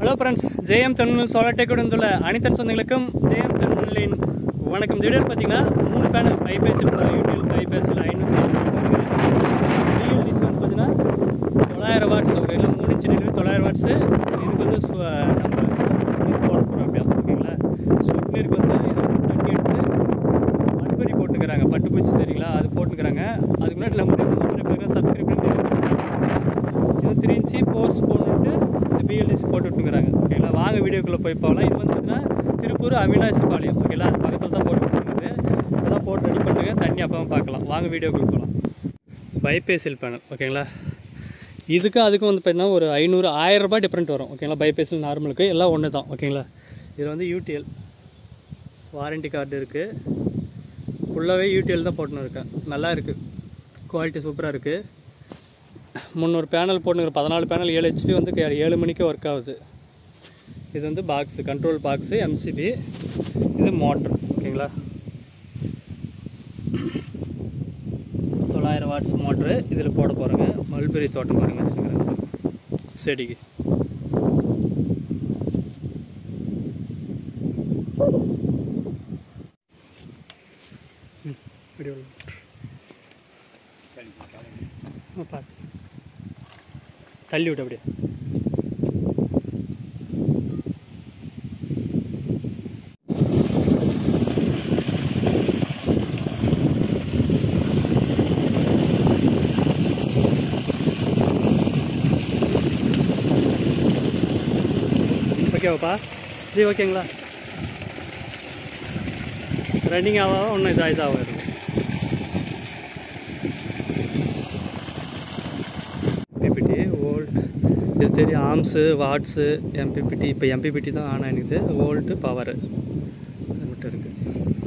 Hello friends JM Tamil solar டெக்கோடு வந்துள்ள அனைத்து சொந்தங்களுக்கும் ஜேஎம் தமிழின் வணக்கம் திடீர்னு பார்த்தீங்கன்னா மூணு பேனல் ஐபிஎஸ்எல் யூடியூப் ஐபிஎஸ்எல் ஐநூற்றி வந்து பார்த்தீங்கன்னா தொள்ளாயிரம் வாட்ஸ் ஓகேங்களா மூணு இன்ச்சு நிலவு தொள்ளாயிரம் வாட்ஸு இதுக்கு வந்து சு- நம்ம நீர் போட போகிறோம் அப்படியா ஓகேங்களா சொட்டு நீருக்கு வந்து இதை வந்து தண்ணி எடுத்து மண்பரி போட்டுக்கிறாங்க பட்டு பூச்சி தெரியுங்களா அது போட்டுக்கிறாங்க அதுக்கு முன்னாடி நம்ம நிறைய பேர் சப்ஸ்கிரைப் பண்ணி நிறைய பேர் share பண்ணுங்க. இது த்ரீ இன்ச்சு போர்ஸ் போட்டுட்டு இந்த பிஎல்டிசி போட்டு விட்டுங்கிறாங்க ஓகேங்களா வாங்க வீடியோக்குள்ளே போய் போகலாம் இது வந்து பார்த்தீங்கன்னா திருப்பூர் அவினாசி பாளையம் ஓகேங்களா அது பக்கத்தில் தான் போட்டு விட்டுருக்குது இதெல்லாம் போட்டு ரெடி பண்ணுங்க தண்ணி அப்போ பார்க்கலாம் வாங்க வீடியோக்குள்ளே போகலாம் பைபேசில் பேனல் ஓகேங்களா இதுக்கும் அதுக்கும் வந்து பார்த்தீங்கன்னா ஒரு ஐநூறு ஆயிரம் ரூபாய் டிஃப்ரெண்ட் வரும் ஓகேங்களா பைபேசில் நார்மலுக்கு எல்லாம் ஒன்று தான் ஓகேங்களா இதில் வந்து யூடிஎல் வாரண்டி கார்டு இருக்குது ஃபுல்லாகவே யூடிஎல் தான் போட்டுன்னு இருக்கேன் நல்லா இருக்குது குவாலிட்டி சூப்பராக இருக்குது முந்நூறு பேனல் போட்டுங்கிற பதினாலு பேனல் ஏழு ஹெச்பி வந்து கே- ஏழு மணிக்கு ஒர்க் ஆகுது இது வந்து பாக்ஸு கண்ட்ரோல் பாக்ஸு எம்சிபி இது மோட்ரு ஓகேங்களா தொள்ளாயிரம் வாட்ஸ் மோட்ரு இதில் போட போகிறேங்க மல்பெரி தோட்டம் பாருங்க வச்சுருக்கிறேன் செடிக்கு ம், இப்படி உள்ள விட்டுரு. ஆ, பாரு தள்ளி விட்டு அப்படியே ஓகேவாப்பா இது ஓகேங்களா ரன்னிங் ஆக ஒன்றும் இதாக இதாக இருக்கும் எம்பிபிடி வோல்ட் இது தெரியும் ஆம்ஸு வாட்ஸு எம்பிபிடி இப்போ எம்பிபிடி தான் ஆன் ஆகிடுது வோல்ட்டு பவரு அது மட்டும் இருக்குது